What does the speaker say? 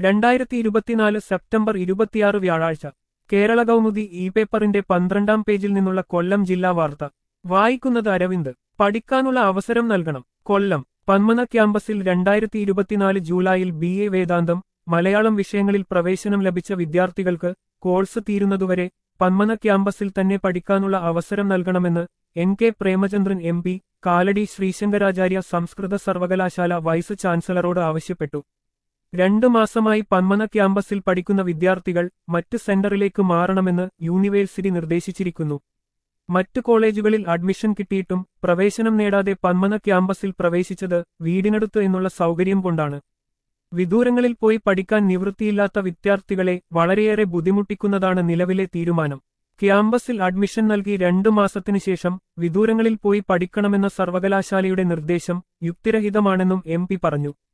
രണ്ടായിരത്തി ഇരുപത്തിനാല് സെപ്റ്റംബർ ഇരുപത്തിയാറ് വ്യാഴാഴ്ച കേരള കൗമുദി ഇ പേപ്പറിന്റെ പന്ത്രണ്ടാം പേജിൽ നിന്നുള്ള കൊല്ലം ജില്ലാ വാർത്ത വായിക്കുന്നത് അരവിന്ദ് പഠിക്കാനുള്ള അവസരം നൽകണം കൊല്ലം പന്മന ക്യാമ്പസിൽ രണ്ടായിരത്തി ഇരുപത്തിനാല് ജൂലൈയിൽ ബി എ വേദാന്തം മലയാളം വിഷയങ്ങളിൽ പ്രവേശനം ലഭിച്ച വിദ്യാർത്ഥികൾക്ക് കോഴ്സ് തീരുന്നതുവരെ പന്മന ക്യാമ്പസിൽ തന്നെ പഠിക്കാനുള്ള അവസരം നൽകണമെന്ന് N K Premachandran M P Kalady Sreesankaracharya സംസ്കൃത സർവകലാശാല വൈസ് ചാൻസലറോട് ആവശ്യപ്പെട്ടു രണ്ടു മാസമായി പന്മന ക്യാമ്പസിൽ പഠിക്കുന്ന വിദ്യാർത്ഥികൾ മറ്റ് സെന്ററിലേക്ക് മാറണമെന്ന് യൂണിവേഴ്സിറ്റി നിർദ്ദേശിച്ചിരിക്കുന്നു മറ്റു കോളേജുകളിൽ അഡ്മിഷൻ കിട്ടിയിട്ടും പ്രവേശനം നേടാതെ പന്മന ക്യാമ്പസിൽ പ്രവേശിച്ചത് വീടിനടുത്ത് എന്നുള്ള സൗകര്യം കൊണ്ടാണ് വിദൂരങ്ങളിൽ പോയി പഠിക്കാൻ നിവൃത്തിയില്ലാത്ത വിദ്യാർത്ഥികളെ വളരെയേറെ ബുദ്ധിമുട്ടിക്കുന്നതാണ് നിലവിലെ തീരുമാനം ക്യാമ്പസിൽ അഡ്മിഷൻ നൽകി രണ്ടു മാസത്തിനു ശേഷം വിദൂരങ്ങളിൽ പോയി പഠിക്കണമെന്ന സർവകലാശാലയുടെ നിർദ്ദേശം യുക്തിരഹിതമാണെന്നും എം പറഞ്ഞു